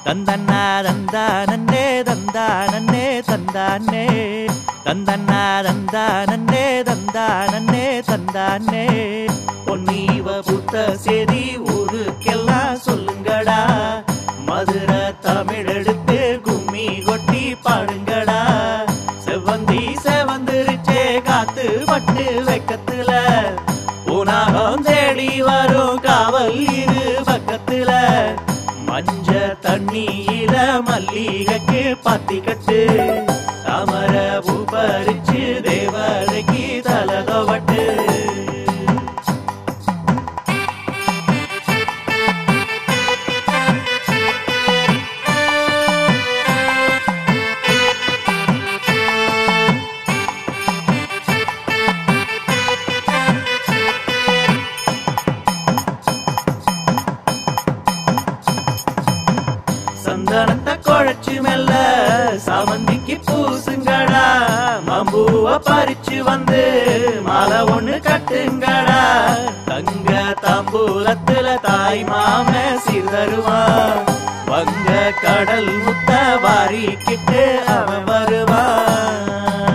தந்தன்னா தந்தானே தந்தானே தந்தானே தந்தன்னா தந்தானே தந்தானே தந்தானே பொன்னீவ புத்த செய்தி ஊருக்கெல்லாம் சொல்லுங்கடா மதுரை தமிழ் எடுத்து கும்மி கொட்டி பாடுங்கடா செவ்வந்தி செவந்திருச்சே காத்து பட்டு வெக்கத்துல உனகம் தேடி வரும் காவல் இரு பக்கத்துல மஞ்ச தண்ணியில மல்லிகைக்கு பத்தி கட்டு தாமர பூ பறிச்சு தேவதைக்கு தலதவட்டு சந்தனத்தை குழைச்சு மெல்ல சாமந்திக்கு பூசுங்கடா மம்பூவ பறிச்சு வந்து மாலை ஒண்ணு கட்டுங்கடா தங்க தாம்பூலத்துல தாய் மாம சீர்தருவான் வங்க கடல் முத்த வாரிக்கிட்டு அவன் வருவான்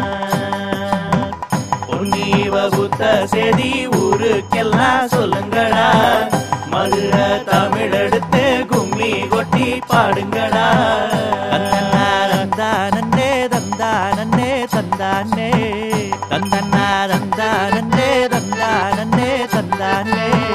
பொன்னீவ புத்த செய்தி ஊருக்கெல்லாம் சொல்லுங்கடா மதுரை தமிழ் எடுத்து கும்மி கொட்டி பாடுங்கடா தந்தானே தந்தானே தந்தானே தந்தன்னா தந்தானே தந்தானே தந்தானே